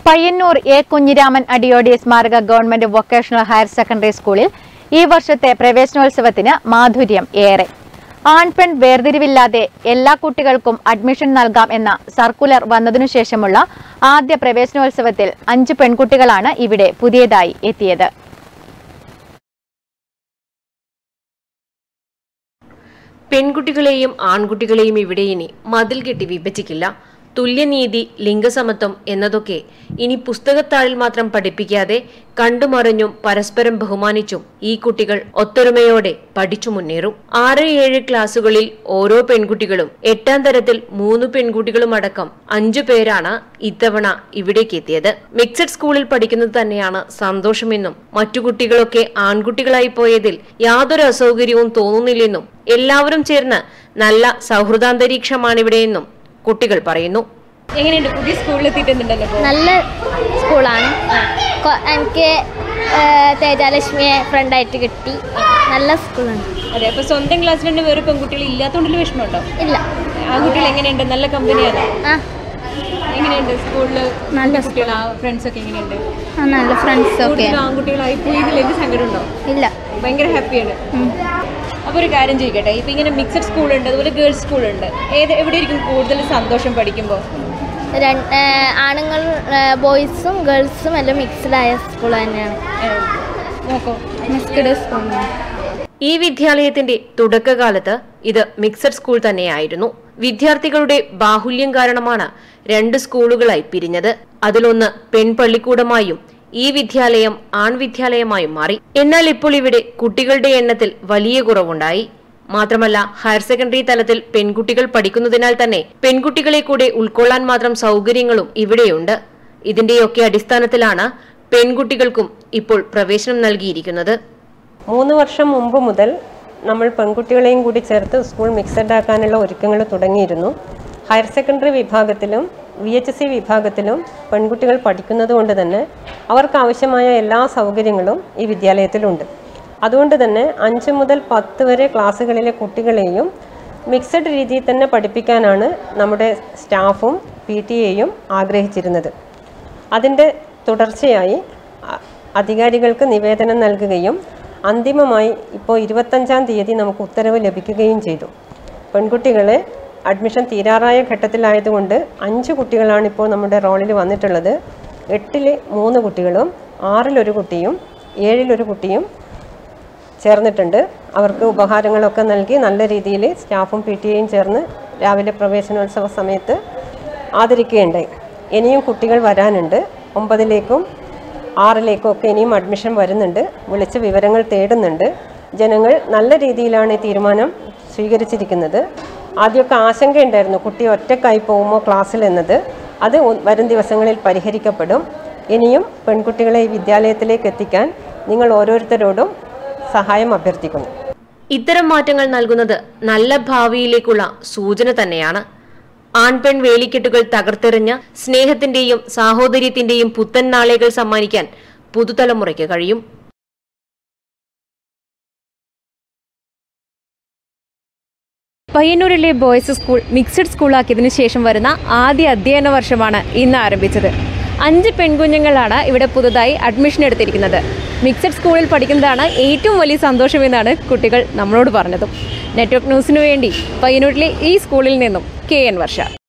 Payyanur A Kunhiraman Adiyodi സ്മാരക government vocational higher secondary സ്കൂളിൽ ഈ വർഷത്തെ പ്രവേശനോത്സവത്തിന് മാധുര്യം ഏറെ ആൺപെൺ വേർതിരിവില്ലാതെ എല്ലാ കുട്ടികൾക്കും അഡ്മിഷൻ നൽകാം എന്ന സർക്കുലർ വന്നതിനു ശേഷമുള്ള ആദ്യ പ്രവേശനോത്സവത്തിൽ അഞ്ച് പെൺകുട്ടികളാണ് ഇവിടെ പുതിയതായി എത്തിയത് പെൺകുട്ടികളെയും ആൺകുട്ടികളെയും ഇവിടെ ഇനി മതിൽ കെട്ടി വിഭജിക്കില്ല തുല്യനീതി ലിംഗസമത്വം എന്നതൊക്കെ ഇനി പുസ്തകത്താളിൽ മാത്രം പഠിപ്പിക്കാതെ കണ്ടുമറിഞ്ഞും പരസ്പരം ബഹുമാനിച്ചും ഈ കുട്ടികൾ ഒത്തൊരുമയോടെ പഠിച്ചു മുന്നേറും ആറ് ഏഴ് ക്ലാസുകളിൽ ഓരോ പെൺകുട്ടികളും എട്ടാം തരത്തിൽ മൂന്ന് പെൺകുട്ടികളും അടക്കം അഞ്ചു പേരാണ് ഇത്തവണ ഇവിടേക്ക് എത്തിയത് മിക്സഡ് സ്കൂളിൽ പഠിക്കുന്നത് തന്നെയാണ് സന്തോഷമെന്നും മറ്റു കുട്ടികളൊക്കെ ആൺകുട്ടികളായി പോയതിൽ യാതൊരു അസൗകര്യവും തോന്നുന്നില്ലെന്നും എല്ലാവരും ചേർന്ന് നല്ല സൗഹൃദാന്തരീക്ഷമാണിവിടെയെന്നും കുട്ടികൾ പറയുന്നു എങ്ങനെയുണ്ട് പുതിയ സ്കൂളിൽ എത്തിയിട്ടുണ്ടല്ലോ ഇപ്പോൾ നല്ല സ്കൂളാണ് കൊ- എനിക്ക് ഏഹ്, തേജാലക്ഷ്മിയെ ഫ്രണ്ടായിട്ട് കിട്ടി നല്ല സ്കൂളാണ് അതെ അപ്പൊ സ്വന്തം ക്ലാസ്സിൽ തന്നെ വേറെ പെൺകുട്ടികൾ ഇല്ലാത്തതുകൊണ്ടുള്ള വിഷമമുണ്ടോ ഇല്ല ആൺകുട്ടികൾ എങ്ങനെയുണ്ട് നല്ല കമ്പനിയാണ് ആ എങ്ങനെയുണ്ട് സ്കൂളിൽ നല്ല കുട്ടികൾ ഫ്രണ്ട്സ് ഒക്കെ എങ്ങനെയുണ്ട് ആ, നല്ല ഫ്രണ്ട്സ് ഒക്കെ കൂടുതലും ആൺകുട്ടികളായി പോയതിൽ എന്ത് സങ്കടമുണ്ടോ ഇല്ല ഭയങ്കര ഹാപ്പിയാണ് അപ്പോൾ ഒരു കാര്യം ചോദിക്കട്ടെ ഇപ്പൊ ഇങ്ങനെ മിക്സഡ് സ്കൂളുണ്ട് അതുപോലെ ഗേൾസ് സ്കൂളുണ്ട് ഏത് എവിടെയായിരിക്കും കൂടുതൽ സന്തോഷം പഠിക്കുമ്പോൾ രണ്ട് ഏഹ്, ആണുങ്ങൾ ഏഹ്, ബോയ്സും ഗേൾസും എല്ലാം മിക്സ്ഡ് ആയ സ്കൂൾ തന്നെയാണ് നോക്കൂ മിക്സ്ഡ് സ്കൂളാണ് ഈ വിദ്യാലയത്തിന്റെ തുടക്കകാലത്ത് ഇത് മിക്സഡ് സ്കൂൾ തന്നെയായിരുന്നു വിദ്യാർത്ഥികളുടെ ബാഹുല്യം കാരണമാണ് രണ്ട് സ്കൂളുകളായി പിരിഞ്ഞത് അതിലൊന്ന് പെൺപള്ളിക്കൂടമായും ഈ വിദ്യാലയം ആൺവിദ്യാലയമായും മാറി എന്നാൽ ഇപ്പോൾ ഇവിടെ കുട്ടികളുടെ എണ്ണത്തിൽ വലിയ കുറവുണ്ടായി മാത്രമല്ല ഹയർ സെക്കൻഡറി തലത്തിൽ പെൺകുട്ടികൾ പഠിക്കുന്നതിനാൽ തന്നെ പെൺകുട്ടികളെ കൂടെ ഉൾക്കൊള്ളാൻ മാത്രം സൗകര്യങ്ങളും ഇവിടെയുണ്ട് ഇതിന്റെയൊക്കെ അടിസ്ഥാനത്തിലാണ് പെൺകുട്ടികൾക്കും ഇപ്പോൾ പ്രവേശനം നൽകിയിരിക്കുന്നത് മൂന്ന് വർഷം മുമ്പ് മുതൽ നമ്മൾ പെൺകുട്ടികളെയും കൂടി ചേർത്ത് സ്കൂൾ മിക്സഡ് ആക്കാനുള്ള ഒരുക്കങ്ങൾ തുടങ്ങിയിരുന്നു ഹയർ സെക്കൻഡറി വിഭാഗത്തിലും വി എച്ച് സി വിഭാഗത്തിലും പെൺകുട്ടികൾ പഠിക്കുന്നത് കൊണ്ട് തന്നെ അവർക്ക് ആവശ്യമായ എല്ലാ സൗകര്യങ്ങളും ഈ വിദ്യാലയത്തിലുണ്ട് അതുകൊണ്ട് തന്നെ അഞ്ച് മുതൽ പത്ത് വരെ ക്ലാസ്സുകളിലെ കുട്ടികളെയും മിക്സഡ് രീതിയിൽ തന്നെ പഠിപ്പിക്കാനാണ് നമ്മുടെ സ്റ്റാഫും പി ടി എയും ആഗ്രഹിച്ചിരുന്നത് അതിൻ്റെ തുടർച്ചയായി അ- അധികാരികൾക്ക് നിവേദനം നൽകുകയും അന്തിമമായി ഇപ്പോൾ ഇരുപത്തഞ്ചാം തീയതി നമുക്ക് ഉത്തരവ് ലഭിക്കുകയും ചെയ്തു പെൺകുട്ടികളെ അഡ്മിഷൻ തീരാറായ ഘട്ടത്തിലായതുകൊണ്ട് അഞ്ച് കുട്ടികളാണ് ഇപ്പോൾ നമ്മുടെ റോളിൽ വന്നിട്ടുള്ളത് എട്ടിൽ മൂന്ന് കുട്ടികളും ആറിലൊരു കുട്ടിയും ഏഴിലൊരു കുട്ടിയും ചേർന്നിട്ടുണ്ട് അവർക്ക് ഉപഹാരങ്ങളൊക്കെ നൽകി നല്ല രീതിയിൽ സ്റ്റാഫും പി ടി എയും ചേർന്ന് രാവിലെ പ്രവേശനോത്സവ സമയത്ത് ആദരിക്കുകയുണ്ടായി ഇനിയും കുട്ടികൾ വരാനുണ്ട് ഒമ്പതിലേക്കും ആറിലേക്കും ഒക്കെ ഇനിയും അഡ്മിഷൻ വരുന്നുണ്ട് വിളിച്ച് വിവരങ്ങൾ തേടുന്നുണ്ട് ജനങ്ങൾ നല്ല രീതിയിലാണ് ഈ തീരുമാനം സ്വീകരിച്ചിരിക്കുന്നത് ആദ്യമൊക്കെ ആശങ്കയുണ്ടായിരുന്നു കുട്ടി ഒറ്റക്കായി പോകുമോ ക്ലാസ്സിൽ എന്നത് അത് ഉ- വരും ദിവസങ്ങളിൽ പരിഹരിക്കപ്പെടും ഇനിയും പെൺകുട്ടികളെ ഈ വിദ്യാലയത്തിലേക്ക് എത്തിക്കാൻ നിങ്ങൾ ഓരോരുത്തരോടും സഹായം അഭ്യർത്ഥിക്കുന്നു ഇത്തരം മാറ്റങ്ങൾ നൽകുന്നത് നല്ല ഭാവിയിലേക്കുള്ള സൂചന തന്നെയാണ് ആൺപെൺ വേലിക്കെട്ടുകൾ തകർത്തെറിഞ്ഞ് സ്നേഹത്തിന്റെയും സാഹോദര്യത്തിന്റെയും പുത്തൻ നാളേകൾ സമ്മാനിക്കാൻ പുതുതലമുറയ്ക്ക് കഴിയും പയ്യന്നൂരിലെ ബോയ്സ് സ്കൂൾ മിക്സഡ് സ്കൂളാക്കിയതിനു ശേഷം വരുന്ന ആദ്യ അധ്യയന വർഷമാണ് ഇന്ന് ആരംഭിച്ചത് അഞ്ച് പെൺകുഞ്ഞുങ്ങളാണ് ഇവിടെ പുതുതായി അഡ്മിഷൻ എടുത്തിരിക്കുന്നത് മിക്സഡ് സ്കൂളിൽ പഠിക്കുന്നതാണ് ഏറ്റവും വലിയ സന്തോഷമെന്നാണ് കുട്ടികൾ നമ്മളോട് പറഞ്ഞതും നെറ്റ്വർക്ക് ന്യൂസിനു വേണ്ടി പയ്യന്നൂരിലെ ഈ സ്കൂളിൽ നിന്നും കെ എൻ വർഷ